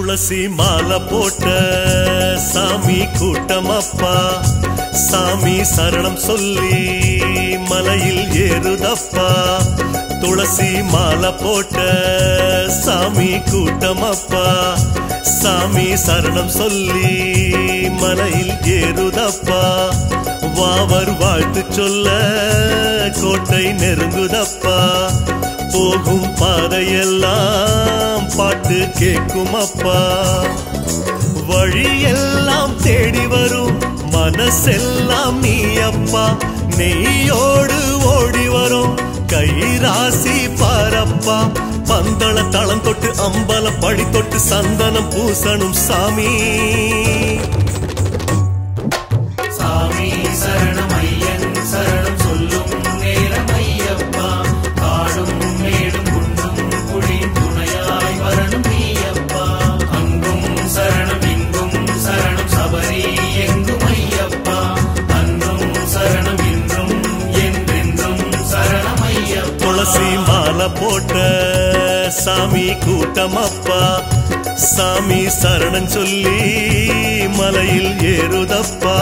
துளசி மாலை போட்ட சாமி கூட்டமப்பா சாமி சரணம் சொல்லி மலையில் ஏறுதப்பா துளசி மாலை போட்ட சாமி கூட்டமப்பா சாமி சரணம் சொல்லி மலையில் ஏறுதப்பா வாவர் வாழ்த்து சொல்ல கோட்டை நெருங்குதப்பா போகும் பாதையெல்லாம் பாட்டு கேட்கும் அப்பா வழியெல்லாம் தேடி வரும் மனசெல்லாம் நீ அப்பா நெய்யோடு ஓடி வரும் கைராசி பாரப்பா பந்தள தளம் தொட்டு அம்பல படி தொட்டு சந்தனம் பூசணும் சாமி சாமி சரணம் ஐயன் சரணம் சொல்லும் நேரம் ஐயப்பா காடும் மேடும் குண்டும் குழியும் துணையாய் வரணும் நீயப்பா அங்கும் சரணம் இங்கும் சரணம் சபரி எங்கும் ஐயப்பா அன்றும் சரணம் இன்றும் என்றென்றும் சரணம் ஐயப்பா துளசி மாலை போட்ட சாமி கூட்டமப்பா சாமி சரணம் சொல்லி மலையில் ஏறுதப்பா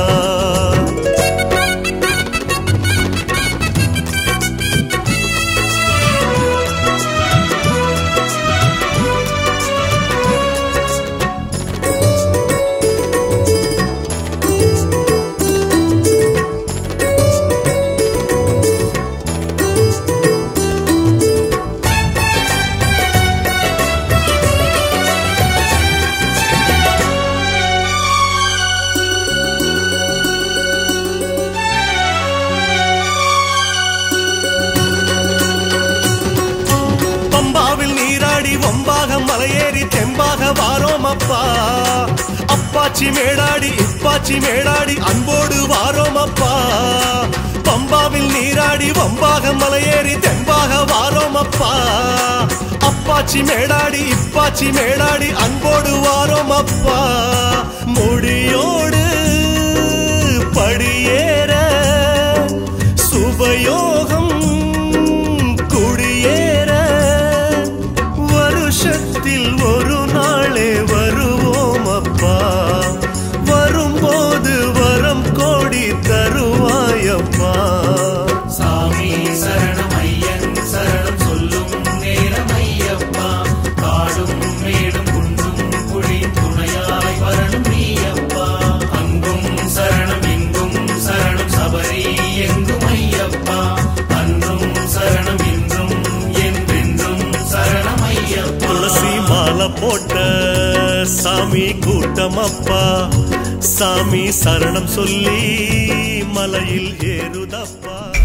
பம்பாவில் நீராடி வம்பாக மலையேறி தெம்பாக வாரோம் அப்பா அப்பாச்சி மேடாடி இப்பாச்சி மேடாடி அன்போடு வாரோம் அப்பா பம்பாவில் நீராடி வம்பாக மலையேறி தெம்பாக வாரோம் அப்பா அப்பாச்சி மேடாடி இப்பாச்சி மேடாடி அன்போடு வாரோம் அப்பா முடியோடு படியேற சுபயோகம் குடியேற வருஷத்தில் ஒரு நாளே வருவோம் அப்பா வரும்போது வரம் கோடி தருவாயப்பா சாமி சரணம் ஐயன் சரணம் சொல்லும் நேரம் ஐயப்பா காடும் மேடும் குண்டும் குழியும் துணையாய் வரணும் நீயப்பா அங்கும் சரணம் இங்கும் சரணம் சபரி எங்கும் ஐயப்பா அன்றும் சரணம் இன்றும் என்றென்றும் சரணம் ஐயப்பா துளசி மாலை போட்ட சாமி கூட்டமப்பா சாமி சரணம் சொல்லி மலையில் ஏறுதப்பா